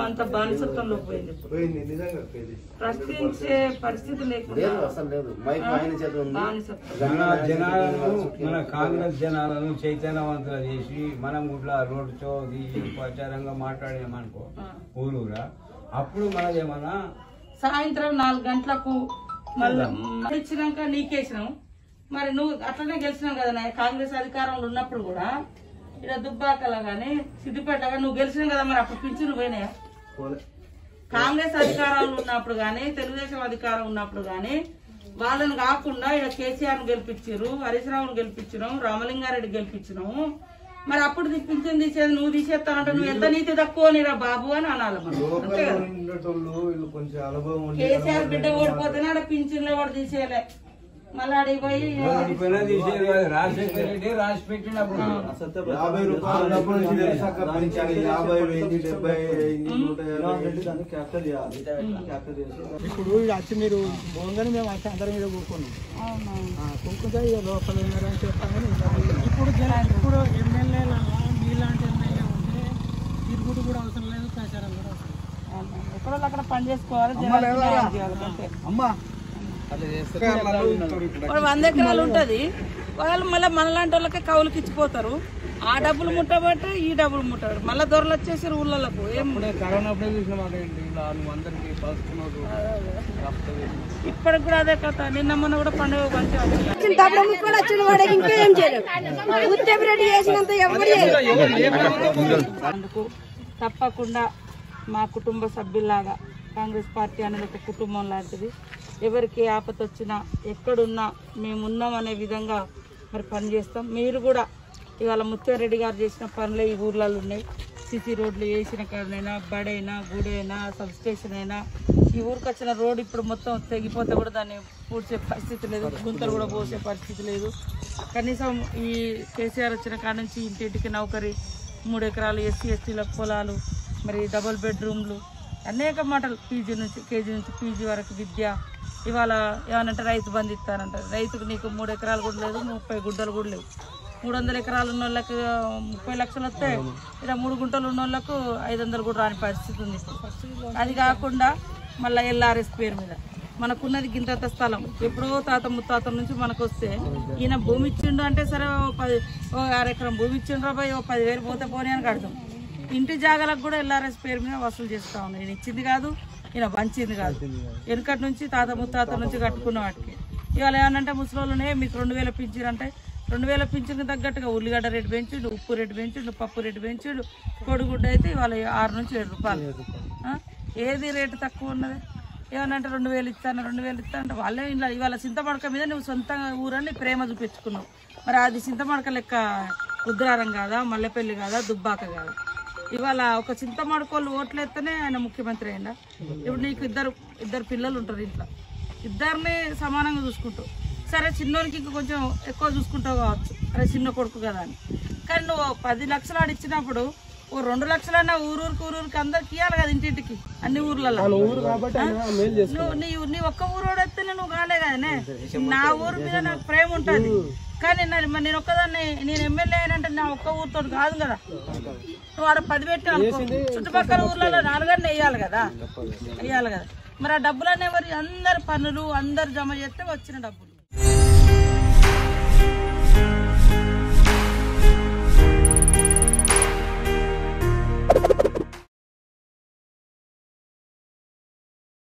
అంత బానిసత్వంలో పోయింది ఇప్పుడు పోయింది నిజంగా పోయింది ప్రశ్నించే పరిస్థితి లేకుండా లేదు అసలు లేదు మైక్ ఆయన చేతి ఉంది బానిసత్వం మన జనాలను మన కాంగ్రెస్ జనాలను చైతన్యవంతులు చేసి మనం ఇట్లా రోడ్ షో తీసి ప్రచారంగా మాట్లాడామనుకో ఊరూరా అప్పుడు మనదేమన్నా సాయంత్రం నాలుగు గంటలకు మళ్ళీ ఇచ్చినాక నీకేసినాం మరి నువ్వు అట్లనే గెలిచినావు కదా నాయ కాంగ్రెస్ అధికారంలో ఉన్నప్పుడు కూడా ఇక్కడ దుబ్బాకల గాని సిద్దిపేట గాని నువ్వు గెలిచినావు కదా మరి అప్పుడు పింఛను పోయినాయా పోలే కాంగ్రెస్ అధికారంలో ఉన్నప్పుడు గాని తెలుగుదేశం అధికారం ఉన్నప్పుడు గాని వాళ్ళని కాకుండా ఇక్కడ కేసీఆర్ ను గెలిపించారు హరీష్ రావును గెలిపించినాం రామలింగారెడ్డి గెలిపించినాం మరి అప్పుడు పింఛన్ తీసేది నువ్వు తీసేస్తానంటే నువ్వు ఎంత నీతి తక్కువ నీరా బాబు అని అనాలి మనం అంతే లోకల్ కదా ఉండేటోళ్ళు వీళ్ళు కొంచెం అనుభవం ఉండి కేసీఆర్ బిడ్డ ఓడిపోతేనే ఆడ పింఛన్లు కూడా తీసేయలే మళ్ళీ ఆడికి పోయి ఓడిపోయినా తీసేది కాదు రాజశేఖర రెడ్డి రాసి పెట్టినప్పుడు యాభై రూపాయలు ఉన్నప్పటి నుంచి తెలిసాక పెంచాలి యాభై వెయ్యి డెబ్బై అయింది నూట యాభై క్యాప్చర్ చేయాలి క్యాప్చర్ చేసి ఇప్పుడు ఇక వచ్చి మీరు పోగానే మేము వచ్చి అందరం మీద కూర్చున్నాం ఆ, కూర్చుంటే ఇక లోపల ఉన్నారని చెప్పామని ఇప్పుడు జన- ఇప్పుడు ఎమ్మెల్యేల మీలాంటి ఎమ్మెల్యే ఉంటే తిరుగుడు కూడా అవసరం లేదు ప్రచారం కూడా అవసరం లేదు. ఎక్కడో అక్కడ పని చేసుకోవాలి జనాలకు న్యాయం చేయాలి అంతే. అమ్మా వాడు వంద ఎకరాలు ఉంటది వాళ్ళు మళ్ళీ మనలాంటి వాళ్ళకి కౌలుకి ఇచ్చిపోతారు ఆ డబ్బులు ముట్టబట్టే ఈ డబ్బులు ముట్టబట్టి మళ్ళీ దొరలు వచ్చేసి ఊళ్ళకు ఏం కరోనా అప్పుడే చూసిన మాట ఏంటి ఇలా నువ్వు అందరికి పలుకుతున్నావు ఇప్పటికి కూడా అదే కథ నిన్న మొన్న కూడా పండుగ మంచిగా వచ్చింది. డబ్బులు ముక్కలు వచ్చిన వాడు ఇంకా ఏం చేయలేదు ఉత్తెపిరెడ్డి చేసినంత ఎవరు చేయలేదు అందుకు తప్పకుండా మా కుటుంబ సభ్యుల్లాగా కాంగ్రెస్ పార్టీ అనేది ఒక కుటుంబం లాంటిది ఎవరికి ఆపత వచ్చినా ఎక్కడున్నా మేము ఉన్నాం అనే విధంగా మరి పనిచేస్తాం మీరు కూడా ఇవాళ ముత్యారెడ్డి గారు చేసిన పనులే ఈ ఊర్లలో ఉన్నాయి సిసి రోడ్లు వేసిన కాడనైనా బడైనా గుడైనా సబ్ స్టేషన్ అయినా ఈ ఊరికి వచ్చిన రోడ్ ఇప్పుడు మొత్తం తెగిపోతే కూడా దాన్ని పూడ్చే పరిస్థితి లేదు గుంతలు కూడా పోసే పరిస్థితి లేదు కనీసం ఈ కేసీఆర్ వచ్చిన కాడ నుంచి ఇంటింటికి నౌకరి మూడు ఎకరాలు ఎస్సీ ఎస్టీల పొలాలు మరి డబుల్ బెడ్రూమ్లు అనేక మాటలు పీజీ నుంచి కేజీ నుంచి పీజీ వరకు విద్య ఇవాళ ఏమనంటే రైతు బంధు ఇస్తారంటారు రైతుకు నీకు మూడు ఎకరాలు కూడా లేదు ముప్పై గుడ్డలు కూడా లేవు మూడు వందల ఎకరాలు ఉన్న వాళ్ళకి ముప్పై లక్షలు వస్తే ఇక్కడ మూడు గుంటలు ఉన్న వాళ్ళకు ఐదు వందలు కూడా రాని పరిస్థితి ఉంది ఇప్పుడు. అది కాకుండా మళ్ళీ ఎల్ఆర్ఎస్ పేరు మీద మనకున్నది గింతంత స్థలం ఎప్పుడో తాత ముత్తాత నుంచి మనకు వస్తే ఈయన భూమి ఇచ్చిండు అంటే సరే ఓ పది ఓ అరెకరం భూమి ఇచ్చిండ్రు పోయి ఓ పదివేలు పోతే పోనీ అని కడతాం ఇంటి జాగాలకు కూడా ఎల్ఆర్ఎస్ పేరు మీద వసూలు చేస్తా ఉన్నాం ఈయన ఇచ్చింది కాదు ఈయన వంచింది కాదు వెనకటి నుంచి తాత ముత్తాత నుంచి కట్టుకున్న వాటికి ఇవాళ ఏమనంటే ముసలోళ్ళనే మీకు రెండు వేల పింఛన్ అంటే రెండు వేల పింఛన్కి తగ్గట్టుగా ఉల్లిగడ్డ రేటు పెంచుడు ఉప్పు రేటు పెంచుడు పప్పు రేటు పెంచుడు కోడిగుడ్డ అయితే ఇవాళ ఆరు నుంచి ఏడు రూపాయలు ఆ? ఏది రేటు తక్కువ ఉన్నది ఏమనంటే రెండు వేలు ఇస్తాను రెండు వేలు ఇస్తాను అంటే వాళ్ళే ఇలా ఇవాళ చింతమడక మీద నువ్వు సొంతంగా ఊరని ప్రేమ చూపించుకున్నావు మరి అది చింతమడక లెక్క రుద్రారం కాదా మల్లెపల్లి కాదా దుబ్బాక కాదా ఇవాళ ఒక చింతమడకోళ్ళు ఓట్లు ఎత్తేనే ఆయన ముఖ్యమంత్రి అయిందా ఇప్పుడు నీకు ఇద్దరు ఇద్దరు పిల్లలు ఉంటారు ఇంట్లో ఇద్దరిని సమానంగా చూసుకుంటావు సరే చిన్నోనికి ఇంకా కొంచెం ఎక్కువ చూసుకుంటావు కావచ్చు అరే చిన్న కొడుకు కదా అని కానీ నువ్వు పది లక్షలు ఆడు ఇచ్చినప్పుడు ఓ రెండు లక్షలన్నా ఊరూరికి ఊరూరికి అందరికి ఇవ్వాలి కదా ఇంటింటికి అన్ని ఊర్లలో ఆ? నువ్వు నీ నీ ఒక్క ఊరు ఎత్తేనే నువ్వు కాలే కదనే నా ఊరు మీద నాకు ప్రేమ ఉంటుంది కానీ నా- మరి నేను ఒక్కదాన్ని నేను ఎమ్మెల్యే అయినంటే నా ఒక్క ఊరితో కాదు కదా నువ్వు ఆడ పది పెట్టి అనుకో చుట్టుపక్కల ఊర్లలో నాలుగన్నీ వేయాలి కదా వేయాలి కదా మరి ఆ డబ్బులన్నీ ఎవరి అందరు పన్నులు అందరు జమ చేస్తే వచ్చిన డబ్బులు